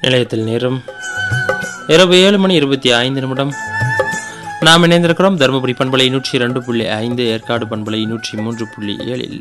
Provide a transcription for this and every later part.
நிலையத்தில் நேரம் இரவு ஏழு மணி இருபத்தி ஐந்து நிமிடம் நாம் இணைந்திருக்கிறோம் தருமபுரி பண்பலை நூற்றி இரண்டு புள்ளி ஐந்து ஏற்காடு பண்பலை நூற்றி மூன்று புள்ளி ஏழில்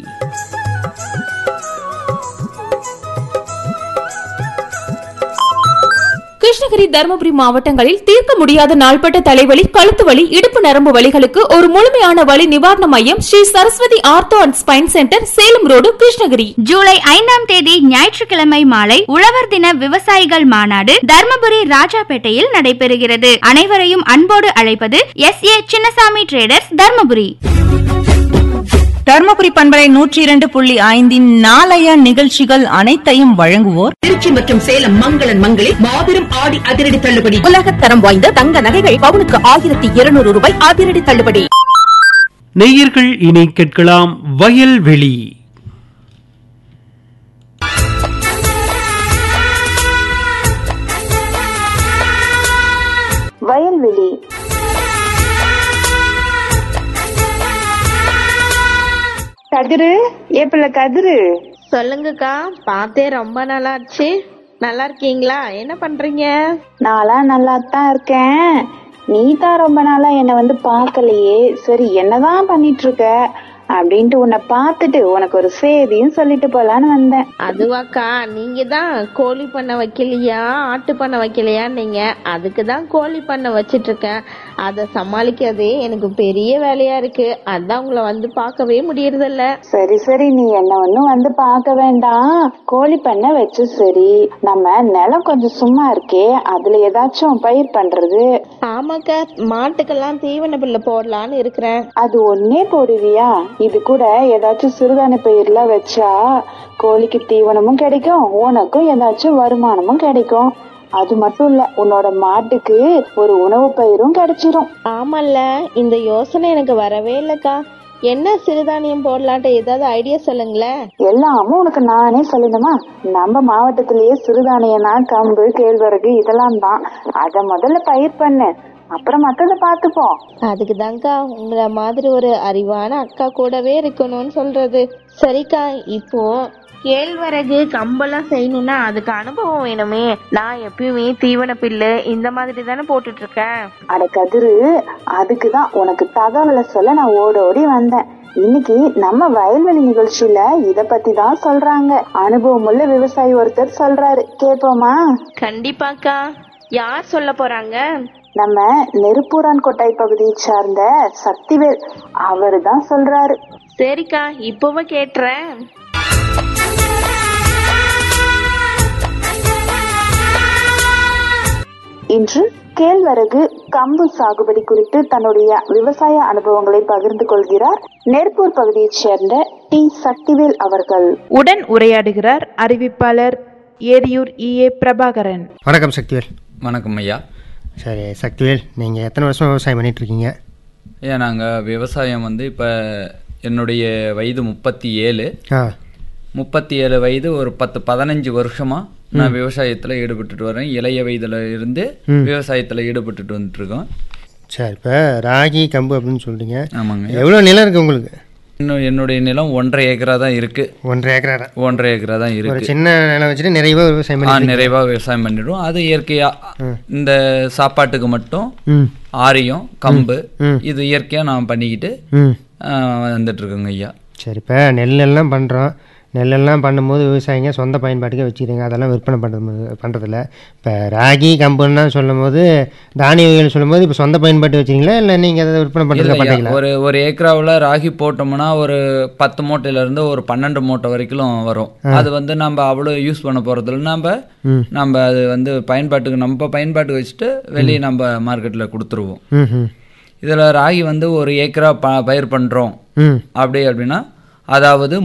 கிருஷ்ணகிரி தருமபுரி மாவட்டங்களில் தீர்க்க முடியாத நாள்பட்ட தலைவலி கழுத்து வலி இடுப்பு நரம்பு வலிகளுக்கு ஒரு முழுமையான வலி நிவாரண மையம் Shri Saraswati ortho and spine centre Salem road Krishnagiri ஜூலை ஐந்தாம் தேதி ஞாயிற்றுக்கிழமை மாலை உழவர் தின விவசாயிகள் மாநாடு தர்மபுரி ராஜாபேட்டையில் நடைபெறுகிறது அனைவரையும் அன்போடு அழைப்பது S A Chinnasamy traders Dharmapuri Dharmapuri பண்பலை நூற்றி இரண்டு புள்ளி ஐந்தின் நாளைய நிகழ்ச்சிகள் அனைத்தையும் வழங்குவோர் திருச்சி மற்றும் சேலம் மங்களன் மங்களில் மாபெரும் ஆடி அதிரடி தள்ளுபடி உலகத் தரம் வாய்ந்த தங்க நகைகள் பவுனுக்கு ஆயிரத்தி இருநூறு ரூபாய் அதிரடி தள்ளுபடி நேயர்கள் இனி கேட்கலாம் வயல்வெளி வயல்வெளி கதிரு ஏப்பிள்ள கதிரு சொல்லுங்கக்கா பார்த்தே ரொம்ப நல்லாச்சு நல்லா இருக்கீங்களா என்ன பண்றீங்க நாளா நல்லா தான் இருக்கேன் நீ தான் ரொம்ப நாளா என்னை வந்து பார்க்கலையே சரி என்னதான் பண்ணிட்டு இருக்க அப்படின்ட்டு உன்னை பார்த்துட்டு உனக்கு ஒரு செய்தியும் சொல்லிட்டு போலான்னு வந்தேன் அதுவாக்கா நீங்க தான் கோழி பண்ண வைக்கலையா ஆட்டு பண்ண வைக்கலையா நீங்க அதுக்கு தான் கோழி பண்ண வச்சிட்டு இருக்கேன் அதை சமாளிக்கிறதே எனக்கு பெரிய வேலையா இருக்கு அதான் உங்களை வந்து பார்க்கவே முடியறதில்ல சரி சரி நீ என்ன ஒண்ணும் வந்து பார்க்க வேண்டாம் கோழி பண்ண வச்சு சரி நம்ம நிலம் கொஞ்சம் சும்மா இருக்கே அதுல ஏதாச்சும் பயிர் பண்றது ஆமாக்கா மாட்டுக்கெல்லாம் தீவன பிள்ளை போடலான்னு இருக்கிறேன் அது ஒன்னே போடுவியா இது கூட ஏதாச்சும் சிறுதானிய பயிர்லாம் வச்சா கோழிக்கு தீவனமும் கிடைக்கும் உனக்கும் ஏதாச்சும் வருமானமும் கிடைக்கும் அது மட்டும் இல்ல உன்னோட மாட்டுக்கு ஒரு உணவு பயிரும் கிடைச்சிரும் ஆமல்ல இந்த யோசனை எனக்கு வரவே இல்லக்கா என்ன சிறுதானியம் போடலான்ட்டு ஏதாவது ஐடியா சொல்லுங்களேன் எல்லாமும் உனக்கு நானே சொல்லணுமா நம்ம மாவட்டத்திலேயே சிறுதானியம்னா கம்பு கேழ்வரகு இதெல்லாம் தான் அத முதல்ல பயிர் பண்ணு அப்புறம் மத்தத பாத்துப்போம் அதுக்கு தான்க்கா உங்களை மாதிரி ஒரு அறிவான அக்கா கூடவே இருக்கணும்னு சொல்றது சரிக்கா இப்போ கேழ்வரகு கம்பெல்லாம் செய்யணும்னா அதுக்கு அனுபவம் வேணுமே நான் எப்பயுமே தீவன பில்லு இந்த மாதிரி தானே போட்டுட்டு இருக்கேன் அட கதிரு அதுக்குதான் உனக்கு தகவலை சொல்ல நான் ஓடி ஓடி வந்தேன் இன்னைக்கு நம்ம வயல்வெளி நிகழ்ச்சியில இத பத்தி தான் சொல்றாங்க அனுபவம் உள்ள விவசாயி ஒருத்தர் சொல்றாரு கேப்போமா கண்டிப்பாக்கா யார் சொல்ல போறாங்க நம்ம நெருப்பூரான் கொட்டாய் பகுதியை சார்ந்த சக்திவேல் அவரு தான் சொல்றாரு சரிக்கா இப்பவே கேட்டுறேன் இன்று கேழ்வரகு கம்பு சாகுபடி குறித்து தன்னுடைய விவசாய அனுபவங்களை பகிர்ந்து கொள்கிறார் நெருப்பூர் பகுதியைச் சேர்ந்த டி சக்திவேல் அவர்கள் உடன் உரையாடுகிறார் அறிவிப்பாளர் ஏரியூர் இஏ பிரபாகரன் வணக்கம் சக்திவேல் வணக்கம் ஐயா சரி சக்திவேல் நீங்கள் எத்தனை வருஷம் விவசாயம் பண்ணிட்டு இருக்கீங்க ஐயா நாங்கள் விவசாயம் வந்து இப்போ என்னுடைய வயது முப்பத்தி ஏழு ஆ முப்பத்தி ஏழு வயது ஒரு பத்து பதினஞ்சு வருஷமாக நான் விவசாயத்தில் ஈடுபட்டுட்டு வரேன் இளைய வயதுல இருந்து ம். விவசாயத்தில் ஈடுபட்டுட்டு வந்துட்டுருக்கோம் சரி இப்போ ராகி கம்பு அப்படின்னு சொல்றீங்க ஆமாங்க எவ்வளோ நிலம் இருக்குது உங்களுக்கு இன்னும் என்னுடைய நிலம் ஒன்றரை ஏக்கரா தான் இருக்குது ஒன்றரை ஏக்கரா ஒன்றரை ஏக்கரா தான் ஒரு இருக்குது சின்ன நிலம் வச்சுட்டு நிறைய விவசாயம் ஆ பண்ணி நிறைவாக விவசாயம் பண்ணிடுவோம் அது இயற்கையாக இந்த சாப்பாட்டுக்கு மட்டும் ம் ஆரியம் கம்பு ம். இது இயற்கையாக நான் பண்ணிக்கிட்டு ம் ஆ, வந்துட்டுருக்கோங்க ஐயா சரி இப்போ நெல்லெல்லாம் பண்ணுறோம் நெல்லெல்லாம் பண்ணும்போது விவசாயிங்க சொந்த பயன்பாட்டுக்கே வச்சுக்கிறீங்க அதெல்லாம் விற்பனை பண்ணுறது பண்ணுறதில்ல இப்போ ராகி கம்புன்னா சொல்லும் போது தானிய வகைகள் சொல்லும்போது இப்போ சொந்த பயன்பாட்டு வச்சுருங்களா இல்லை நீங்கள் அதை விற்பனை பண்ணுறதுல இல்லையா, பண்ணுறீங்களா ஒரு ஒரு ஏக்கராவில் ராகி போட்டோம்னா ஒரு பத்து மூட்டையில இருந்து ஒரு பன்னெண்டு மூட்டை வரைக்கும் வரும் அது வந்து நம்ம அவ்வளோ யூஸ் பண்ண போறதில்ல நம்ம ம். நம்ம அது வந்து பயன்பாட்டுக்கு நம்ம பயன்பாட்டுக்கு வச்சுட்டு வெளியே நம்ம மார்க்கெட்டில் கொடுத்துருவோம் ம் ம் இதில் ராகி வந்து ஒரு ஏக்கரா ப பயிர் பண்ணுறோம் ம் அப்படி அப்படின்னா அதாவது